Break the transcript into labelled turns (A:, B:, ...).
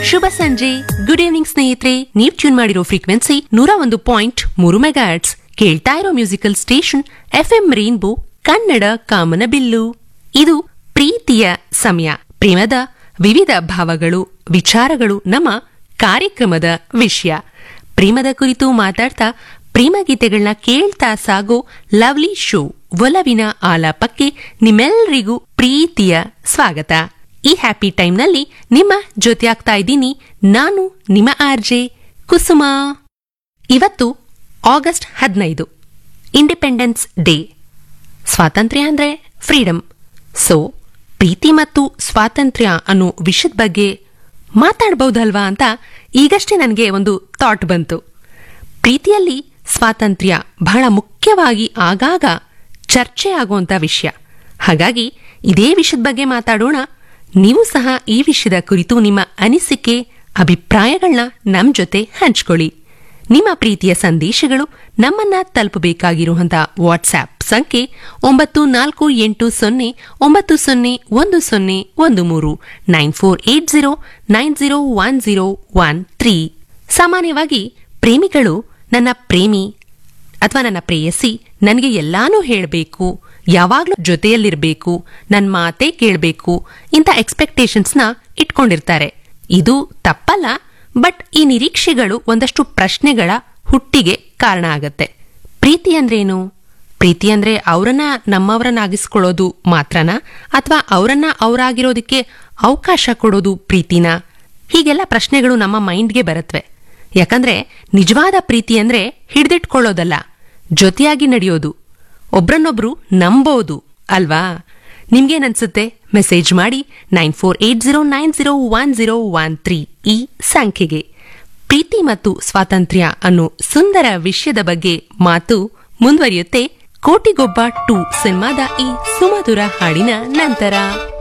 A: ಶುಭ ಸಂಜೆ good evening ಸ್ನೇಹಿತರೆ ನೀವ್ ಟ್ಯೂನ್ ಮಾಡಿರೋ ಫ್ರೀಕ್ವೆನ್ಸಿ ನೂರ ಒಂದು ಪಾಯಿಂಟ್ ಮೂರು ಮೆಗಾಟ್ಸ್ ಕೇಳ್ತಾ ಇರೋ musical station F M rainbow Kannada ಕಾಮನ ಬಿಲ್ಲು ಇದು ಪ್ರೀತಿಯ ಸಮಯ ಪ್ರೇಮದ ವಿವಿಧ ಭಾವಗಳು ವಿಚಾರಗಳು ನಮ್ಮ ಕಾರ್ಯಕ್ರಮದ ವಿಷಯ ಪ್ರೇಮದ ಕುರಿತು ಮಾತಾಡ್ತಾ ಪ್ರೇಮ ಗೀತೆಗಳನ್ನ ಕೇಳ್ತಾ ಸಾಗೋ ಲವ್ಲಿ ಶೋ ಒಲವಿನ ಆಲಾಪಕ್ಕೆ ನಿಮ್ಮೆಲ್ಲರಿಗೂ ಪ್ರೀತಿಯ ಸ್ವಾಗತ ಈ ಹ್ಯಾಪಿ ಟೈಮ್ನಲ್ಲಿ ನಿಮ್ಮ ಜೊತೆ ಆಗ್ತಾ ಇದ್ದೀನಿ ನಾನು ನಿಮ್ಮ ಆರ್ಜೆ ಕುಸುಮಾ ಇವತ್ತು ಆಗಸ್ಟ್ ಹದಿನೈದು ಇಂಡಿಪೆಂಡೆನ್ಸ್ ಡೇ ಸ್ವಾತಂತ್ರ್ಯ ಅಂದ್ರೆ ಫ್ರೀಡಮ್ ಸೊ ಪ್ರೀತಿ ಮತ್ತು ಸ್ವಾತಂತ್ರ್ಯ ಅನ್ನೋ ವಿಷಯದ ಬಗ್ಗೆ ಮಾತಾಡ್ಬಹುದಲ್ವಾ ಅಂತ ಈಗಷ್ಟೇ ನನಗೆ ಒಂದು ಥಾಟ್ ಬಂತು ಪ್ರೀತಿಯಲ್ಲಿ ಸ್ವಾತಂತ್ರ್ಯ ಬಹಳ ಮುಖ್ಯವಾಗಿ ಆಗಾಗ ಚರ್ಚೆ ಆಗುವಂತ ವಿಷಯ ಹಾಗಾಗಿ ಇದೇ ವಿಷಯದ ಬಗ್ಗೆ ಮಾತಾಡೋಣ ನೀವು ಸಹ ಈ ವಿಷಯದ ಕುರಿತು ನಿಮ್ಮ ಅನಿಸಿಕೆ ಅಭಿಪ್ರಾಯಗಳನ್ನ ನಮ್ ಜೊತೆ ಹಂಚ್ಕೊಳ್ಳಿ ನಿಮ್ಮ ಪ್ರೀತಿಯ ಸಂದೇಶಗಳು ನಮ್ಮನ್ನ ತಲುಪಬೇಕಾಗಿರುವಂತಹ ವಾಟ್ಸ್ಆಪ್ ಸಂಖ್ಯೆ ಒಂಬತ್ತು ನಾಲ್ಕು ಎಂಟು ಸೊನ್ನೆ ಒಂಬತ್ತು ಸೊನ್ನೆ ಒಂದು ಸೊನ್ನೆ ಒಂದು ಮೂರು nine four eight zero nine zero one zero one three ಸಾಮಾನ್ಯವಾಗಿ ಪ್ರೇಮಿಗಳು ನನ್ನ ಪ್ರೇಮಿ ಅಥವಾ ನನ್ನ ಪ್ರೇಯಸಿ ನನಗೆ ಎಲ್ಲಾನು ಹೇಳಬೇಕು ಯಾವಾಗ್ಲೂ ಜೊತೆಯಲ್ಲಿರ್ಬೇಕು ನನ್ನ ಮಾತೇ ಕೇಳಬೇಕು ಇಂಥ ಎಕ್ಸ್ಪೆಕ್ಟೇಷನ್ಸ್ನ ಇಟ್ಕೊಂಡಿರ್ತಾರೆ ಇದು ತಪ್ಪಲ್ಲ ಬಟ್ ಈ ನಿರೀಕ್ಷೆಗಳು ಒಂದಷ್ಟು ಪ್ರಶ್ನೆಗಳ ಹುಟ್ಟಿಗೆ ಕಾರಣ ಆಗತ್ತೆ ಪ್ರೀತಿ ಅಂದ್ರೇನು ಪ್ರೀತಿ ಅಂದ್ರೆ ಅವರನ್ನ ನಮ್ಮವರನ್ನಾಗಿಸ್ಕೊಳ್ಳೋದು ಮಾತ್ರನಾ ಅಥವಾ ಅವರನ್ನ ಅವರಾಗಿರೋದಕ್ಕೆ ಅವಕಾಶ ಕೊಡೋದು ಪ್ರೀತಿನಾ ಹೀಗೆಲ್ಲ ಪ್ರಶ್ನೆಗಳು ನಮ್ಮ ಮೈಂಡ್ಗೆ ಬರತ್ವೆ ಯಾಕಂದ್ರೆ ನಿಜವಾದ ಪ್ರೀತಿ ಅಂದ್ರೆ ಹಿಡ್ದಿಟ್ಕೊಳ್ಳೋದಲ್ಲ ಜೊತೆಯಾಗಿ ನಡೆಯೋದು ಒಬ್ರನ್ನೊಬ್ರು ನಂಬೋದು ಅಲ್ವಾ ನಿಮ್ಗೇನನ್ಸುತ್ತೆ ಮೆಸೇಜ್ ಮಾಡಿ nine four eight zero nine zero one zero one three ಈ ಸಂಖ್ಯೆಗೆ ಪ್ರೀತಿ ಮತ್ತು ಸ್ವಾತಂತ್ರ್ಯ ಅನ್ನೋ ಸುಂದರ ವಿಷಯದ ಬಗ್ಗೆ ಮಾತು ಮುಂದುವರಿಯುತ್ತೆ ಕೋಟಿಗೊಬ್ಬ ಟು ಸಿನಿಮಾದ ಈ ಸುಮಧುರ ಹಾಡಿನ ನಂತರ